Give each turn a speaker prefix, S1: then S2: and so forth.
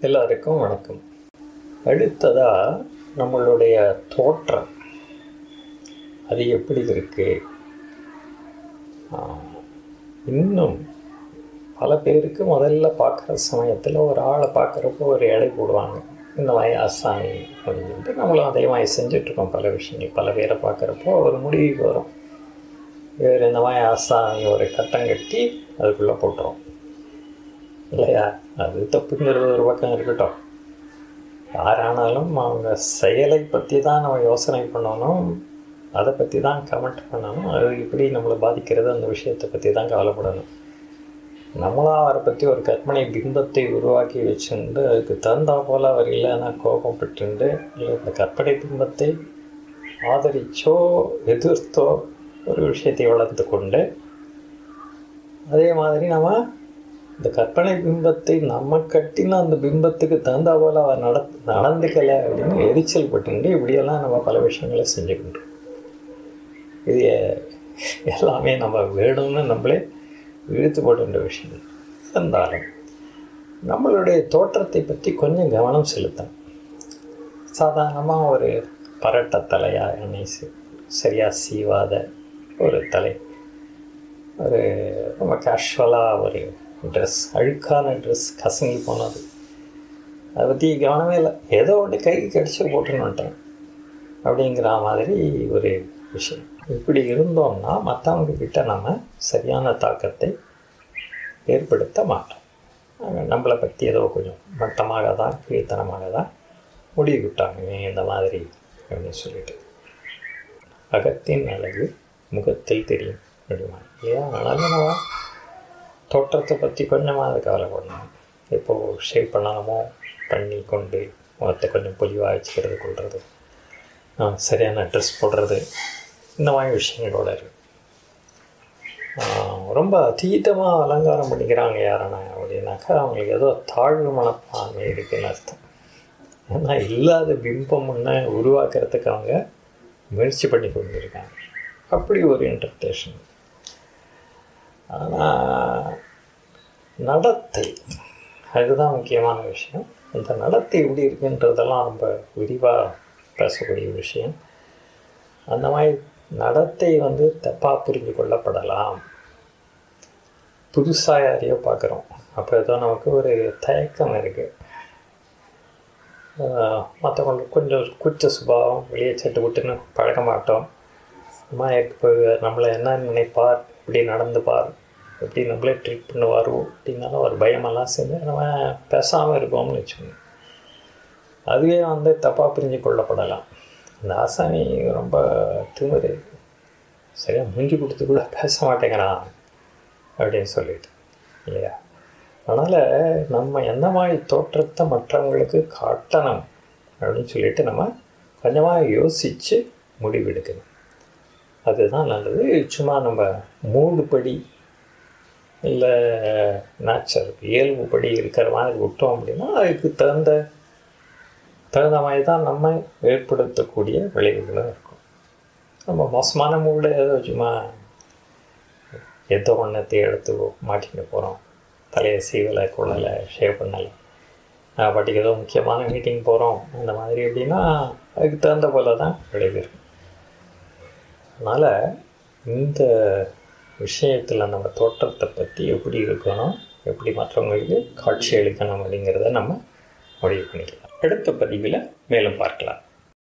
S1: எல்லாருக்கும் வணக்கம் அடுத்ததா நம்மளுடைய தோற்றம் அது எப்படி இருக்கு ஆஹ், இன்னும் பல பேருக்கு முதல்ல பார்க்குற சமயத்தில் ஒரு ஆளை பார்க்குறப்போ ஒரு எடை போடுவாங்க இந்த மாதிரி அசாமி அப்படின்ட்டு நம்மளும் அதே மாதிரி செஞ்சிட்ருக்கோம் பல விஷயங்கள் பல பேரை பார்க்குறப்போ ஒரு முடிவுக்கு வரும் இவர் இந்த மாதிரி அசாமி ஒரு கட்டம் கட்டி அதுக்குள்ளே போட்டுரும் இல்லையா அது தப்புங்கிறது ஒரு பக்கம் இருக்கட்டும் யாரானாலும் அவங்க செயலை பற்றி தான் நம்ம யோசனை பண்ணணும் அதை பற்றி தான் கமெண்ட் பண்ணணும் அது எப்படி நம்மளை பாதிக்கிறது அந்த விஷயத்தை பற்றி தான் கவலைப்படணும் நம்மளாம் அவரை பற்றி ஒரு கற்பனை பிம்பத்தை உருவாக்கி வச்சுண்டு அதுக்கு தகுந்தா போல் அவர் இல்லைன்னா கோபப்பட்டுண்டு இல்லை இந்த கற்பனை பிம்பத்தை ஆதரிச்சோ எதிர்த்தோ ஒரு விஷயத்தை வளர்த்து கொண்டு அதே மாதிரி நம்ம இந்த கற்பனை பிம்பத்தை நம்ம கட்டின அந்த பிம்பத்துக்கு தகுந்தா போல் அவர் நட நடந்துக்கலை அப்படின்னு எரிச்சல் பட்டுண்டு இப்படியெல்லாம் நம்ம பல விஷயங்களை செஞ்சுக்கிட்டோம் இது எல்லாமே நம்ம வேணும்னு நம்மளே இழுத்து போட்டுன்ற விஷயம் இருந்தாலும் நம்மளுடைய தோற்றத்தை பற்றி கொஞ்சம் கவனம் செலுத்தணும் சாதாரணமாக ஒரு பரட்ட தலையா எண்ணெய் சி- சரியா சீவாத ஒரு தலை ஒரு ரொம்ப கேஷுவலாக ஒரு ட்ரெஸ் அழுக்கான ட்ரெஸ் கசங்கி போனது அதை பற்றி கவனமே இல்லை ஏதோ ஒன்று கைக்கு கிடச்சி போட்டுன்னு வந்துட்டேன் அப்படிங்கிற மாதிரி ஒரு விஷயம் இப்படி இருந்தோம்னா மற்றவங்க கிட்ட நம்ம சரியான தாக்கத்தை ஏற்படுத்த மாட்டோம் அவங்க நம்மளை பற்றி ஏதோ கொஞ்சம் மட்டமாக தான் கீழ்த்தனமாக தான் முடிவு விட்டாங்க இவன் இந்த மாதிரி அப்படின்னு சொல்லிட்டு அகத்தின் அழகு முகத்தில் தெரியும் அப்படிமா ஏன் ஆனாலும் நம்ம தோற்றத்தை பற்றி கொஞ்சமாக கவலைப்படணும் எப்போ ஷேவ் பண்ணணுமோ பண்ணி கொண்டு முகத்தை கொஞ்சம் பொலிவாக வச்சுக்கிறது கொள்வது ஆஹ் சரியான ட்ரெஸ் போடுறது இந்த மாதிரி விஷயங்களோட இருக்கு ஆஹ் ரொம்ப அதீதமாக அலங்காரம் பண்ணிக்கிறாங்க யாரனா அப்படின்னாக்கா அவங்களுக்கு ஏதோ தாழ்வு மனப்பான்மை இருக்குன்னு அர்த்தம் ஏன்னா இல்லாத பிம்பம் ஒன்று உருவாக்குறதுக்கு அவங்க முயற்சி பண்ணி கொண்டு இருக்காங்க அப்படி ஒரு இன்டர்பிரேஷன் ஆனால் நடத்தை அதுதான் முக்கியமான விஷயம் அந்த நடத்தை எப்படி இருக்குன்றதெல்லாம் ரொம்ப விரிவாக பேசக்கூடிய விஷயம் அந்த மாதிரி நடத்தை வந்து தப்பாக புரிஞ்சு கொள்ளப்படலாம் புதுசாக யாரையோ பார்க்குறோம் அப்போ ஏதோ நமக்கு ஒரு தயக்கம் இருக்குது மற்றவங்களுக்கு கொஞ்சம் கூச்ச சுபாவம் வெளியே சட்டு விட்டுன்னு பழக மாட்டோம் அம்மா இப்போ நம்மளை என்ன நினைப்பார் இப்படி நடந்து பார் எப்படி நம்மளே ட்ரீட் பண்ணுவாரோ அப்படின்னாலும் ஒரு பயமெல்லாம் செஞ்சு நம்ம பேசாமல் இருப்போம்னு வச்சுக்கோங்க அதுவே வந்து தப்பாக புரிஞ்சு கொள்ளப்படலாம் அந்த ஆசாமி ரொம்ப திமிரு சரியாக மூஞ்சி கொடுத்து கூட பேச மாட்டேங்கிறான் அப்படின்னு சொல்லிட்டு இல்லையா அதனால் நம்ம எந்த மாதிரி தோற்றத்தை மற்றவங்களுக்கு காட்டணும் அப்படின்னு சொல்லிட்டு நம்ம கொஞ்சமாக யோசித்து முடிவெடுக்கணும் அதுதான் நல்லது சும்மா நம்ம மூடுபடி இல்லை நேச்சர் இயல்புப்படி இருக்கிற மாதிரி விட்டோம் அப்படின்னா அதுக்கு தகுந்த தகுந்த மாதிரி தான் நம்ம ஏற்படுத்தக்கூடிய விளைவுகளும் இருக்கும் நம்ம மோசமான மூடில் ஏதோ சும்மா எதோ ஒன்றத்தை எடுத்து மாட்டிட்டு போகிறோம் தலையை சீவலை குழலை ஷேவ் பண்ணலை பாட்டிக்கு ஏதோ முக்கியமான மீட்டிங் போகிறோம் அந்த மாதிரி அப்படின்னா அதுக்கு தகுந்த போல தான் விளைவு இருக்கும் அதனால் இந்த விஷயத்தில் நம்ம தோற்றத்தை பற்றி எப்படி இருக்கணும் எப்படி மற்றவங்களுக்கு காட்சி அளிக்கணும் அப்படிங்கிறத நம்ம முடிவு பண்ணிக்கலாம் அடுத்த பதிவில் மேலும் பார்க்கலாம்